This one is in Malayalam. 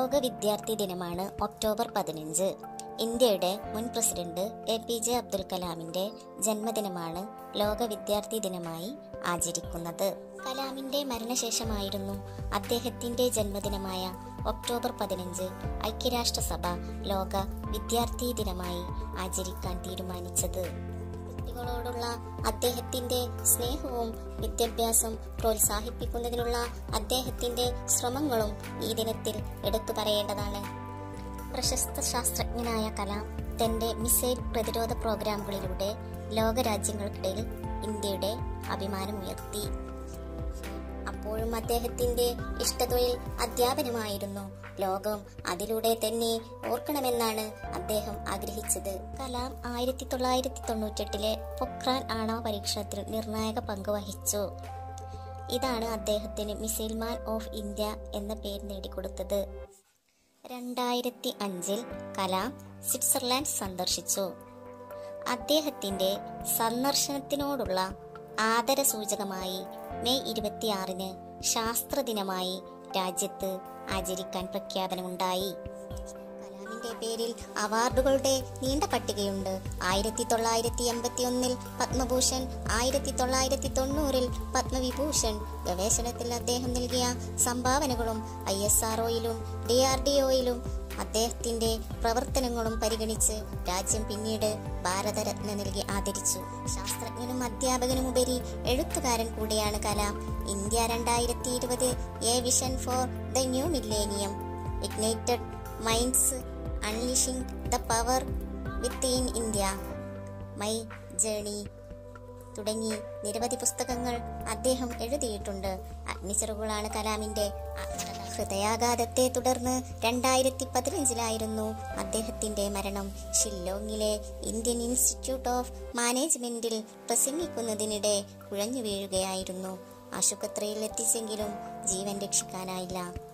ലോക വിദ്യാർത്ഥി ദിനമാണ് ഒക്ടോബർ പതിനഞ്ച് ഇന്ത്യയുടെ മുൻ president A P J Abdul കലാമിന്റെ ജന്മദിനമാണ് ലോക വിദ്യാർത്ഥി ദിനമായി ആചരിക്കുന്നത് കലാമിന്റെ മരണശേഷമായിരുന്നു അദ്ദേഹത്തിന്റെ ജന്മദിനമായ ഒക്ടോബർ പതിനഞ്ച് ഐക്യരാഷ്ട്രസഭ ലോക വിദ്യാർത്ഥി ദിനമായി ആചരിക്കാൻ തീരുമാനിച്ചത് കുട്ടികളോടുള്ള അദ്ദേഹത്തിന്റെ സ്നേഹവും വിദ്യാഭ്യാസം പ്രോത്സാഹിപ്പിക്കുന്നതിനുള്ള അദ്ദേഹത്തിന്റെ ശ്രമങ്ങളും ഈ ദിനത്തിൽ എടുത്തു പറയേണ്ടതാണ് പ്രശസ്ത ശാസ്ത്രജ്ഞനായ കലാം തന്റെ മിസൈൽ പ്രതിരോധ പ്രോഗ്രാമുകളിലൂടെ ലോകരാജ്യങ്ങൾക്കിടയിൽ ഇന്ത്യയുടെ അഭിമാനമുയർത്തി അപ്പോഴും അദ്ദേഹത്തിന്റെ ഇഷ്ടതൊഴിൽ അധ്യാപനമായിരുന്നു ലോകം അതിലൂടെ തന്നെ ഓർക്കണമെന്നാണ് അദ്ദേഹം ആഗ്രഹിച്ചത് കലാം ആയിരത്തി തൊള്ളായിരത്തി തൊണ്ണൂറ്റെട്ടിലെ പൊക്രാൻ ആണവ പരീക്ഷണത്തിൽ നിർണായക പങ്ക് വഹിച്ചു ഇതാണ് അദ്ദേഹത്തിന് മിസൈൽ മാൻ ഓഫ് ഇന്ത്യ എന്ന പേര് നേടിക്കൊടുത്തത് രണ്ടായിരത്തി അഞ്ചിൽ കലാം സ്വിറ്റ്സർലാൻഡ് സന്ദർശിച്ചു അദ്ദേഹത്തിന്റെ സന്ദർശനത്തിനോടുള്ള ആദരസൂചകമായി മെയ് ഇരുപത്തിയാറിന് ശാസ്ത്രദിനമായി രാജ്യത്ത് ആചരിക്കാൻ പ്രഖ്യാപനമുണ്ടായി കലാമിന്റെ പേരിൽ അവാർഡുകളുടെ നീണ്ട പട്ടികയുണ്ട് ആയിരത്തി തൊള്ളായിരത്തി എൺപത്തി ഒന്നിൽ പത്മഭൂഷൺ ആയിരത്തി തൊള്ളായിരത്തി തൊണ്ണൂറിൽ പത്മവിഭൂഷൺ ഗവേഷണത്തിൽ അദ്ദേഹം നൽകിയ സംഭാവനകളും ഐ എസ് ആർഒയിലും ഡി ആർ ഡി ഒയിലും അദ്ദേഹത്തിന്റെ പ്രവർത്തനങ്ങളും പരിഗണിച്ച് രാജ്യം പിന്നീട് ഭാരതരത്ന നൽകി ആദരിച്ചു ശാസ്ത്രജ്ഞനും അധ്യാപകനുമുപരി എഴുത്തുകാരൻ കൂടിയാണ് കലാം ഇന്ത്യ രണ്ടായിരത്തി ഇരുപത് a vision for the new millennium ignited minds unleashing the power within India my journey തുടങ്ങി നിരവധി പുസ്തകങ്ങൾ അദ്ദേഹം എഴുതിയിട്ടുണ്ട് അഗ്നിച്ചിറകുകളാണ് കലാമിന്റെ ആത്മകഥ. ഹൃദയാഘാതത്തെ തുടർന്ന് രണ്ടായിരത്തി പതിനഞ്ചിലായിരുന്നു അദ്ദേഹത്തിന്റെ മരണം ഷില്ലോങ്ങിലെ ഇന്ത്യൻ ഇൻസ്റ്റിറ്റ്യൂട്ട് ഓഫ് മാനേജ്മെന്റിൽ പ്രസംഗിക്കുന്നതിനിടെ കുഴഞ്ഞു വീഴുകയായിരുന്നു ആശുപത്രിയിൽ എത്തിച്ചെങ്കിലും ജീവൻ രക്ഷിക്കാനായില്ല